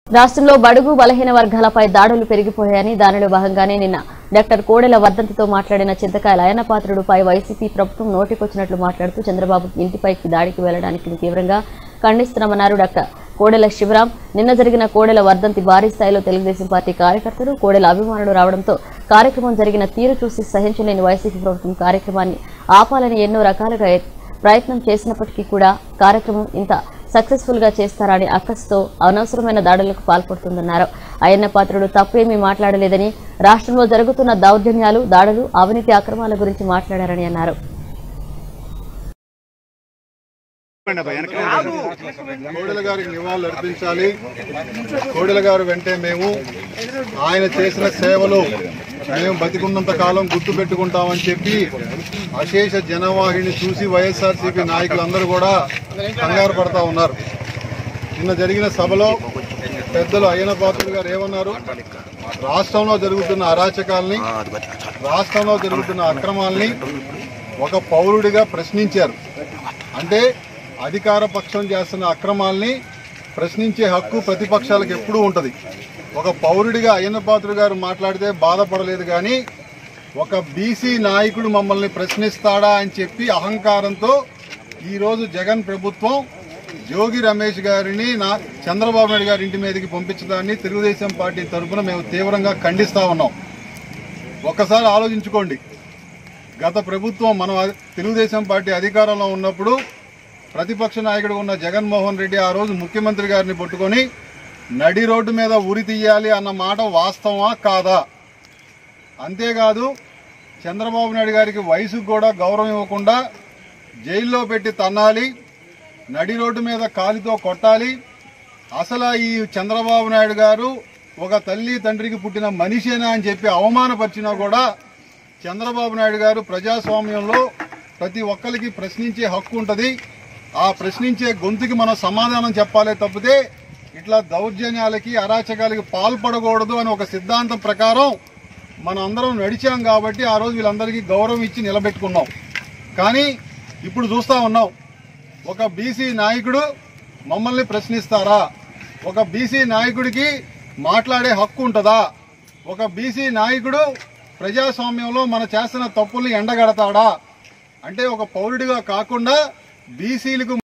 రాష్ట్రంలో బడుగు బలహీన వర్గాలపై దాడులు పెరిగిపోయాయని దానిలో భాగంగానే నిన్న డాక్టర్ కోడెల వర్ధంతితో మాట్లాడిన చింతకాయల అయనపాత్రుడుపై వైసీపీ ప్రభుత్వం నోటికొచ్చినట్లు మాట్లాడుతూ చంద్రబాబు ఇంటిపైకి దాడికి వెళ్లడానికి తీవ్రంగా ఖండిస్తున్నామన్నారు డాక్టర్ కోడెల శివరాం నిన్న జరిగిన కోడెల వర్ధంతి భారీ స్థాయిలో తెలుగుదేశం పార్టీ కార్యకర్తలు కోడెల అభిమానులు రావడంతో కార్యక్రమం జరిగిన తీరు చూసి సహించలేని వైసీపీ ప్రభుత్వం కార్యక్రమాన్ని ఆపాలని ఎన్నో రకాలుగా ప్రయత్నం చేసినప్పటికీ కూడా కార్యక్రమం ఇంత సక్సెస్ఫుల్ గా చేస్తారని అక్కసుతో అనవసరమైన దాడులకు పాల్పడుతుందన్నారు అయ్యన్న పాత్రుడు తప్పేమీ మాట్లాడలేదని రాష్ట్రంలో జరుగుతున్న దౌర్జన్యాలు దాడులు అవినీతి అక్రమాల గురించి మాట్లాడారని అన్నారు కోడెల గారికి నివాళులు అర్పించాలి కోడెల గారు వెంటే మేము ఆయన చేసిన సేవలు మేము బతికున్నంత కాలం గుర్తు పెట్టుకుంటామని చెప్పి అశేష జనవాహిని చూసి వైఎస్ఆర్సీపీ నాయకులందరూ కూడా కంగారు పడతా ఉన్నారు నిన్న జరిగిన సభలో పెద్దలు అయ్యన పాత్రుడు గారు ఏమన్నారు రాష్ట్రంలో జరుగుతున్న అరాచకాల్ని రాష్ట్రంలో జరుగుతున్న అక్రమాల్ని ఒక పౌరుడిగా ప్రశ్నించారు అంటే అధికార పక్షం చేస్తున్న అక్రమాల్ని ప్రశ్నించే హక్కు ప్రతిపక్షాలకు ఎప్పుడూ ఉంటుంది ఒక పౌరుడిగా అయ్యన్న పాత్రుడు గారు మాట్లాడితే బాధపడలేదు కానీ ఒక బీసీ నాయకుడు మమ్మల్ని ప్రశ్నిస్తాడా అని చెప్పి అహంకారంతో ఈరోజు జగన్ ప్రభుత్వం జోగి రమేష్ గారిని నా చంద్రబాబు నాయుడు గారి ఇంటి మీదకి పంపించడాన్ని తెలుగుదేశం పార్టీ తరఫున మేము తీవ్రంగా ఖండిస్తా ఉన్నాం ఒక్కసారి ఆలోచించుకోండి గత ప్రభుత్వం మనం అ- తెలుగుదేశం పార్టీ అధికారంలో ఉన్నప్పుడు ప్రతిపక్ష నాయకుడు ఉన్న జగన్మోహన్ రెడ్డి ఆ రోజు ముఖ్యమంత్రి గారిని పట్టుకొని నడి రోడ్డు మీద ఉరి తీయాలి అన్న మాట వాస్తవమా కాదా అంతేకాదు చంద్రబాబు నాయుడు గారికి వయసుకు కూడా గౌరవం ఇవ్వకుండా జైల్లో పెట్టి తన్నాలి నడి రోడ్డు మీద కాలితో కొట్టాలి అసలు ఈ చంద్రబాబు నాయుడు గారు ఒక తల్లి తండ్రికి పుట్టిన మనిషేనా అని చెప్పి అవమానపరిచినా కూడా చంద్రబాబు నాయుడు గారు ప్రజాస్వామ్యంలో ప్రతి ఒక్కరికి ప్రశ్నించే హక్కు ఉంటుంది ఆ ప్రశ్నించే గొంతుకి మనం సమాధానం చెప్పాలే తప్పితే ఇట్లా దౌర్జన్యాలకి అరాచకాలకి పాల్పడకూడదు అని ఒక సిద్ధాంతం ప్రకారం మనం అందరం నడిచాం కాబట్టి ఆ రోజు వీళ్ళందరికీ గౌరవం ఇచ్చి నిలబెట్టుకున్నాం కానీ ఇప్పుడు చూస్తా ఉన్నాం ఒక బీసీ నాయకుడు మమ్మల్ని ప్రశ్నిస్తారా ఒక బీసీ నాయకుడికి మాట్లాడే హక్కు ఉంటుందా ఒక బీసీ నాయకుడు ప్రజాస్వామ్యంలో మన చేస్తున్న తప్పుల్ని ఎండగడతాడా అంటే ఒక పౌరుడిగా కాకుండా బీసీలకు